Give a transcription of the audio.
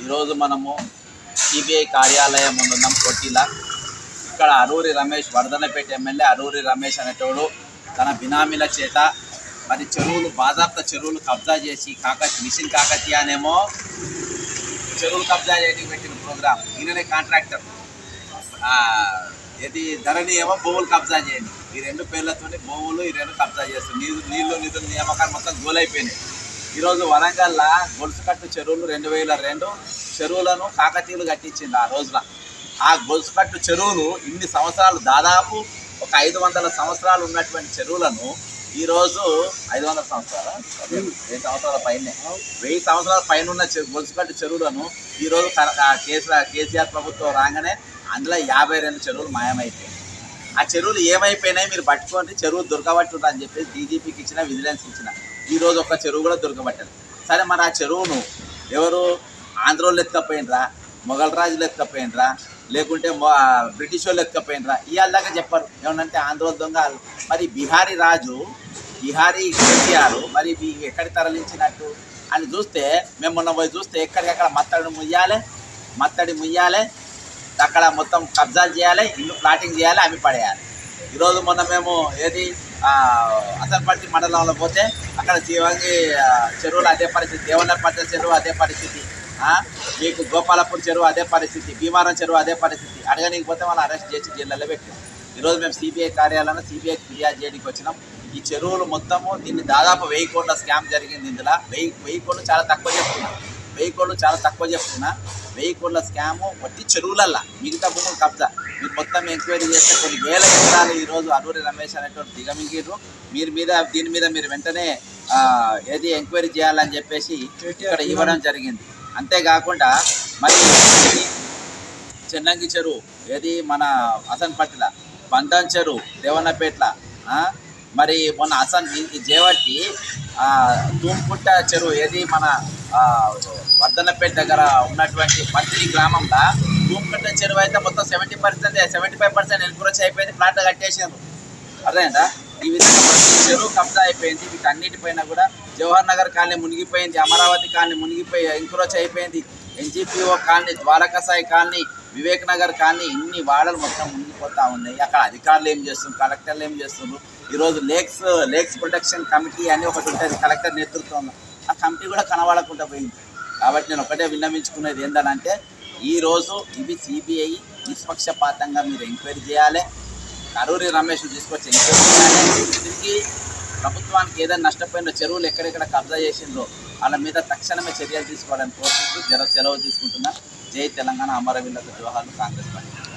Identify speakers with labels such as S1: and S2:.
S1: ఈరోజు మనము సిబిఐ కార్యాలయం ముందు ఉన్నాం కొట్టిలా ఇక్కడ అరూరి రమేష్ వర్ధనపేట ఎమ్మెల్యే అరూరి రమేష్ అనేటోడు తన బినామీల చేత మరి చెరువులు బాజాప్త చెరువులు కబ్జా చేసి కాక మిషన్ కాకతీయ అనేమో చెరువులు కబ్జా చేయడానికి పెట్టిన ప్రోగ్రామ్ ఈయననే కాంట్రాక్టర్ ఆ, ఇది ధరణి ఏమో భూములు కబ్జా చేయండి ఈ రెండు పేర్లతోని భూములు ఈ రెండు కబ్జా చేస్తుంది నీళ్ళు నీళ్లు నిధులు నియామకాలు మొత్తం గోలైపోయినాయి ఈరోజు వరంగల్లా గొలుసుకట్టు చెరువులు రెండు వేల రెండు చెరువులను కాకతీయులు కట్టించింది ఆ రోజున ఆ గొలుసుకట్టు చెరువులు ఇన్ని సంవత్సరాలు దాదాపు ఒక ఐదు వందల సంవత్సరాలు ఉన్నటువంటి చెరువులను ఈరోజు ఐదు వందల సంవత్సరాల వెయ్యి సంవత్సరాల పైనే వెయ్యి సంవత్సరాల పైన ఉన్న చె- గొలుసుకట్టు చెరువులను ఈరోజు కర- ఆ కేసీఆర్ కేసీఆర్ ప్రభుత్వం రాగానే అందులో యాభై రెండు చెరువులు మాయమైపోయాయి ఆ చెరువులు ఏమైపోయినాయి మీరు పట్టుకోండి చెరువు దొరకబట్టుండ్రు అని చెప్పి డీజీపీకి ఇచ్చిన విజిలెన్స్ ఇచ్చిన ఈ రోజు ఒక్క చెరువు కూడా దొరకబట్టారు సరే మరి ఆ చెరువును ఎవరు ఆంధ్రోళ్ళు ఎత్తుకపోయినరా మొఘల్ రాజులు ఎత్తుకపోయినరా లేకుంటే మొ- బ్రిటిష్ వాళ్ళు ఎత్తుకపోయినరా ఇవాళ దాకా చెప్పారు ఏమనంటే ఆంధ్రోళ దొంగ మరి బిహారీ రాజు బిహారీ కేసీఆర్ మరి ఇవి ఎక్కడికి తరలించినట్టు అని చూస్తే మేము మొన్న పోయి చూస్తే ఎక్కడికక్కడ మత్తడి ముయ్యాలి మత్తడి ముయ్యాలి అక్కడ మొత్తం కబ్జాలు చేయాలి ఇల్లు ప్లాటింగ్ చేయాలి అమ్మి పడేయాలి ఈరోజు మొన్న మేము ఏది ఆ, అసన్పర్తి మండలంలో పోతే అక్కడ శివంగి ఆ, చెరువులు అదే పరిస్థితి దేవన్నపట్ల చెరువు అదే పరిస్థితి ఆ, మీకు గోపాలపూర్ చెరువు అదే పరిస్థితి భీమారం చెరువు అదే పరిస్థితి అడగనీకి పోతే వాళ్ళు అరెస్ట్ చేసి జైల్లో పెట్టాం ఈరోజు మేము సిబిఐ కార్యాలయంలో సిబిఐ ఫిర్యాదు చేయడానికి వచ్చినాం ఈ చెరువులు మొత్తము దీన్ని దాదాపు వెయ్యి కోట్ల స్కామ్ జరిగింది ఇందులో వెయ్యి వెయ్యి కోట్లు చాలా తక్కువ చెప్తున్నా వెయ్యి కోట్లు చాలా తక్కువ చెప్తున్నా వెయ్యి కోట్ల స్కాము వట్టి చెరువులల్లా మిగతా భూములు కబ్జా మీరు మొత్తం ఎంక్వైరీ చేస్తే కొన్ని వేల ఎకరాలు ఈరోజు అరూరి రమేష్ అనేటువంటి దిగమింగిర్రు మీరు మీద దీని మీద మీరు వెంటనే ఆ, ఏది ఎంక్వైరీ చేయాలని చెప్పేసి ఇక్కడ ఇవ్వడం జరిగింది అంతేకాకుండా మరి ఇది చెన్నంగి చెరువు ఏది మన అసన్పట్ల బంధన్ చెరువు దేవన్నపేట్ల ఆ, మరి మొన్న అసన్ ఈ- ఈ జేవట్టి ఆ, తూంపుట్ట చెరువు ఏది మన ఆ, వర్ధన్నపేట దగ్గర ఉన్నటువంటి మంత్రి గ్రామంలో తూంపుట్ట చెరువు అయితే మొత్తం seventy percent seventy five percent encroach అయిపోయింది ప్లాట్ కట్టేసారు అర్థమైందా ఈ విధంగా ప్రతి చెరువు కబ్జా అయిపోయింది వీటన్నిటిపైన కూడా జవహర్ నగర్ కాలనీ మునిగిపోయింది అమరావతి కాలనీ మునిగిపోయి ఎంక్రోచ్ అయిపోయింది NGPO colony Dwarakasai colony Vivek Nagar colony ఇన్ని వాడలు మొత్తం మునిగిపోతా ఉన్నాయి అక్కడ అధికారులు ఏం చేస్తున్నారు కలెక్టర్లు ఏం చేస్తున్నారు ఈరోజు లేక్స్ లేక్స్ ప్రొటెక్షన్ కమిటీ అని ఒకటి ఉంటుంది కలెక్టర్ నేతృత్వంలో ఆ కమిటీ కూడా కనబడకుండా పోయింది కాబట్టి నేను ఒకటే విన్నవించుకునేది ఏంటంటే ఈరోజు ఇవి సిబిఐ నిష్పక్షపాతంగా మీరు ఎంక్వైరీ చేయాలి కరూరి రమేష్ తీసుకొచ్చి ఎంక్వైరీ చేయాలి తిరిగి ప్రభుత్వానికి ఏదైనా నష్టపోయిన చెరువులు ఎక్కడెక్కడ కబ్జా చేసిండ్రో వాళ్ళ మీద తక్షణమే చర్యలు తీసుకోవాలని కోరుకుంటూ జర సెలవు తీసుకుంటున్నా జై తెలంగాణ అమరవీళ్ళకు జోహార్లు కాంగ్రెస్ పార్టీ